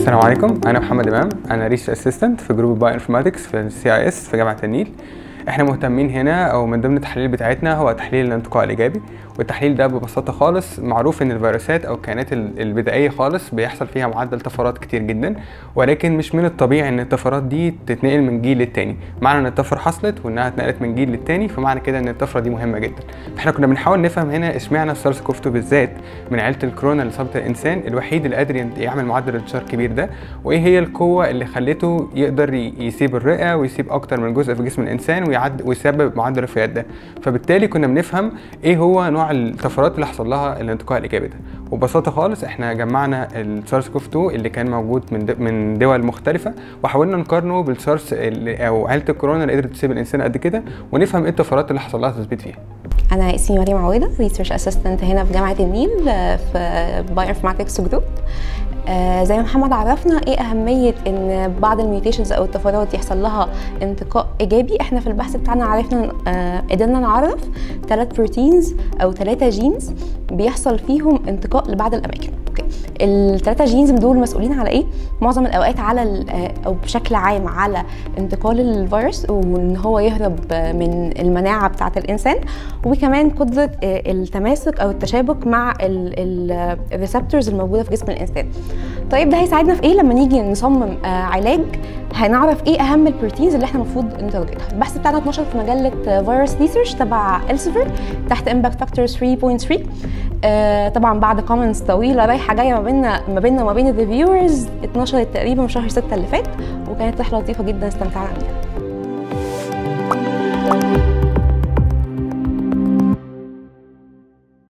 السلام عليكم انا محمد امام انا ريسيرش اسيستنت في جروب باي انفورماتكس في السي اي اس في جامعه النيل احنا مهتمين هنا او من ضمن التحليل بتاعتنا هو تحليل الانتقاء الايجابي والتحليل ده ببساطه خالص معروف ان الفيروسات او الكائنات ال- البدائيه خالص بيحصل فيها معدل طفرات كتير جدا ولكن مش من الطبيعي ان الطفرات دي تتنقل من جيل للتاني معنى ان الطفره حصلت وانها اتنقلت من جيل للتاني فمعنى كده ان الطفره دي مهمه جدا فاحنا كنا بنحاول نفهم هنا اشمعنى السارس كوف 2 بالذات من عيله الكورونا اللي صابت الانسان الوحيد اللي قادر ين- يعمل معدل انتشار كبير ده وايه هي القوه اللي خلته يقدر ي- يسيب الرئه ويسيب اكتر من جزء في جسم الانسان ويعد ويسبب معدل الوفيات ده فبالتالي كنا بنفهم ايه هو نوع الطفرات اللي حصل لها الانتقاء الايجابي ده وببساطه خالص احنا جمعنا السارس كوف 2 اللي كان موجود من د- من دول مختلفه وحاولنا نقارنه بالسارس اللي او عيله الكورونا اللي قدرت تسيب الانسان قد كده ونفهم ايه الطفرات اللي حصل لها تثبيت فيها انا اسمي مريم عويده ريسيرش اسيستنت هنا في جامعه النيل آه، في باي انفورماتكس جروب آه، زي ما محمد عرفنا ايه اهميه ان بعض الميوتيشنز او الطفرات يحصل لها انتقاء ايجابي احنا في البحث بتاعنا عرفنا آه، قدرنا نعرف ثلاث بروتينز او ثلاثه جينز بيحصل فيهم انتقاء لبعض الاماكن اوكي الثلاثه جينز دول مسؤولين على ايه معظم الاوقات على ال- آه، او بشكل عام على انتقال الفيروس وان هو يهرب آه، من المناعه بتاعه الانسان وكمان قدره آه، التماسك او التشابك مع الريسبتورز الموجوده في جسم الانسان طيب ده هيساعدنا في ايه لما نيجي نصمم آه، علاج هنعرف ايه اهم البروتينز اللي احنا المفروض نتارجتها البحث بتاعنا اتنشر في مجله فيروس ريسيرش تبع السيفر تحت امباكت فاكتور 3.3 آه، طبعا بعد كومنتس طويله رايحه جايه ما بيننا ما بيننا وما بين الريفيورز اتنشرت تقريبا في شهر 6 اللي فات وكانت رحله لطيفه جدا استمتعنا بيها